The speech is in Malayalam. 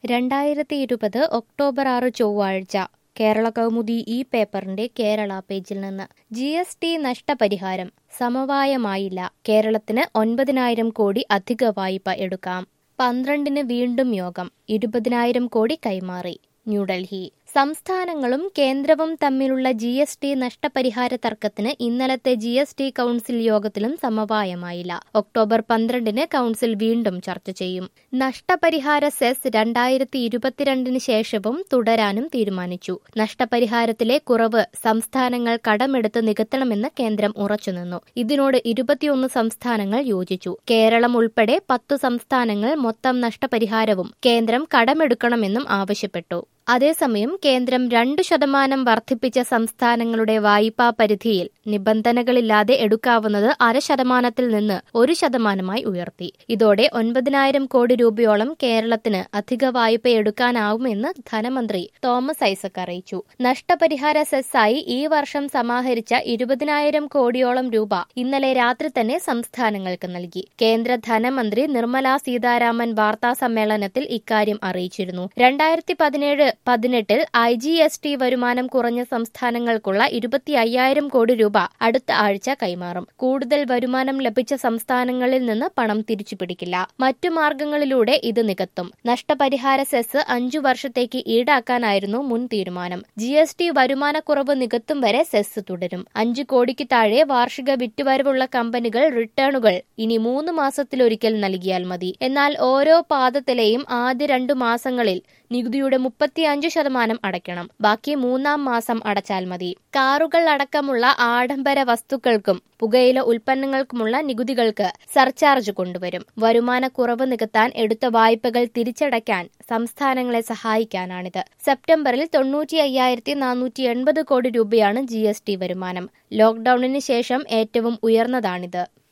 രണ്ടായിരത്തി ഇരുപത് ഒക്ടോബർ ആറ് ചൊവ്വാഴ്ച കേരള കൗമുദി ഈ പേപ്പറിന്റെ കേരള പേജിൽ നിന്ന് ജി എസ് ടി നഷ്ടപരിഹാരം സമവായമായില്ല കേരളത്തിന് ഒൻപതിനായിരം കോടി അധിക വായ്പ എടുക്കാം പന്ത്രണ്ടിന് വീണ്ടും യോഗം ഇരുപതിനായിരം കോടി കൈമാറി ന്യൂഡൽഹി സംസ്ഥാനങ്ങളും കേന്ദ്രവും തമ്മിലുള്ള ജി എസ് ടി നഷ്ടപരിഹാര തർക്കത്തിന് ഇന്നലത്തെ ജി എസ് ടി കൌൺസിൽ യോഗത്തിലും സമവായമായില്ല ഒക്ടോബർ പന്ത്രണ്ടിന് കൌൺസിൽ വീണ്ടും ചർച്ച ചെയ്യും നഷ്ടപരിഹാര സെസ് രണ്ടായിരത്തി ഇരുപത്തിരണ്ടിന് ശേഷവും തുടരാനും തീരുമാനിച്ചു നഷ്ടപരിഹാരത്തിലെ കുറവ് സംസ്ഥാനങ്ങൾ കടമെടുത്ത് നികത്തണമെന്ന് കേന്ദ്രം ഉറച്ചുനിന്നു ഇതിനോട് ഇരുപത്തിയൊന്ന് സംസ്ഥാനങ്ങൾ യോജിച്ചു കേരളം ഉൾപ്പെടെ പത്തു സംസ്ഥാനങ്ങൾ മൊത്തം നഷ്ടപരിഹാരവും കേന്ദ്രം കടമെടുക്കണമെന്നും ആവശ്യപ്പെട്ടു അതേസമയം കേന്ദ്രം രണ്ടു ശതമാനം വർദ്ധിപ്പിച്ച സംസ്ഥാനങ്ങളുടെ വായ്പാ പരിധിയിൽ നിബന്ധനകളില്ലാതെ എടുക്കാവുന്നത് അര ശതമാനത്തിൽ നിന്ന് ഒരു ശതമാനമായി ഉയർത്തി ഇതോടെ ഒൻപതിനായിരം കോടി രൂപയോളം കേരളത്തിന് അധിക വായ്പ എടുക്കാനാവുമെന്ന് ധനമന്ത്രി തോമസ് ഐസക് അറിയിച്ചു നഷ്ടപരിഹാര സെസ്സായി ഈ വർഷം സമാഹരിച്ച ഇരുപതിനായിരം കോടിയോളം രൂപ ഇന്നലെ രാത്രി തന്നെ സംസ്ഥാനങ്ങൾക്ക് നൽകി കേന്ദ്ര ധനമന്ത്രി നിർമ്മല സീതാരാമൻ വാർത്താ സമ്മേളനത്തിൽ ഇക്കാര്യം അറിയിച്ചിരുന്നു രണ്ടായിരത്തി പതിനേഴ് പതിനെട്ടിൽ ഐ ജി എസ് ടി വരുമാനം കുറഞ്ഞ സംസ്ഥാനങ്ങൾക്കുള്ള ഇരുപത്തി അയ്യായിരം കോടി രൂപ അടുത്ത ആഴ്ച കൈമാറും കൂടുതൽ വരുമാനം ലഭിച്ച സംസ്ഥാനങ്ങളിൽ നിന്ന് പണം തിരിച്ചുപിടിക്കില്ല മറ്റു മാർഗങ്ങളിലൂടെ ഇത് നികത്തും നഷ്ടപരിഹാര സെസ് അഞ്ചു വർഷത്തേക്ക് ഈടാക്കാനായിരുന്നു മുൻ തീരുമാനം ജി എസ് ടി വരുമാനക്കുറവ് നികത്തും വരെ സെസ് തുടരും അഞ്ചു കോടിക്ക് താഴെ വാർഷിക വിറ്റുവരവുള്ള കമ്പനികൾ റിട്ടേണുകൾ ഇനി മൂന്ന് മാസത്തിലൊരിക്കൽ നൽകിയാൽ മതി എന്നാൽ ഓരോ പാദത്തിലെയും ആദ്യ രണ്ടു മാസങ്ങളിൽ നികുതിയുടെ മുപ്പത്തിയഞ്ച് ശതമാനം അടയ്ക്കണം ബാക്കി മൂന്നാം മാസം അടച്ചാൽ മതി കാറുകൾ അടക്കമുള്ള ആഡംബര വസ്തുക്കൾക്കും പുകയില ഉൽപ്പന്നങ്ങൾക്കുമുള്ള നികുതികൾക്ക് സർചാർജ് കൊണ്ടുവരും വരുമാന കുറവ് നികത്താൻ എടുത്ത വായ്പകൾ തിരിച്ചടയ്ക്കാൻ സംസ്ഥാനങ്ങളെ സഹായിക്കാനാണിത് സെപ്റ്റംബറിൽ തൊണ്ണൂറ്റി അയ്യായിരത്തി നാനൂറ്റി എൺപത് കോടി രൂപയാണ് ജി എസ് ടി വരുമാനം ലോക്ഡൌണിന് ശേഷം ഏറ്റവും ഉയർന്നതാണിത്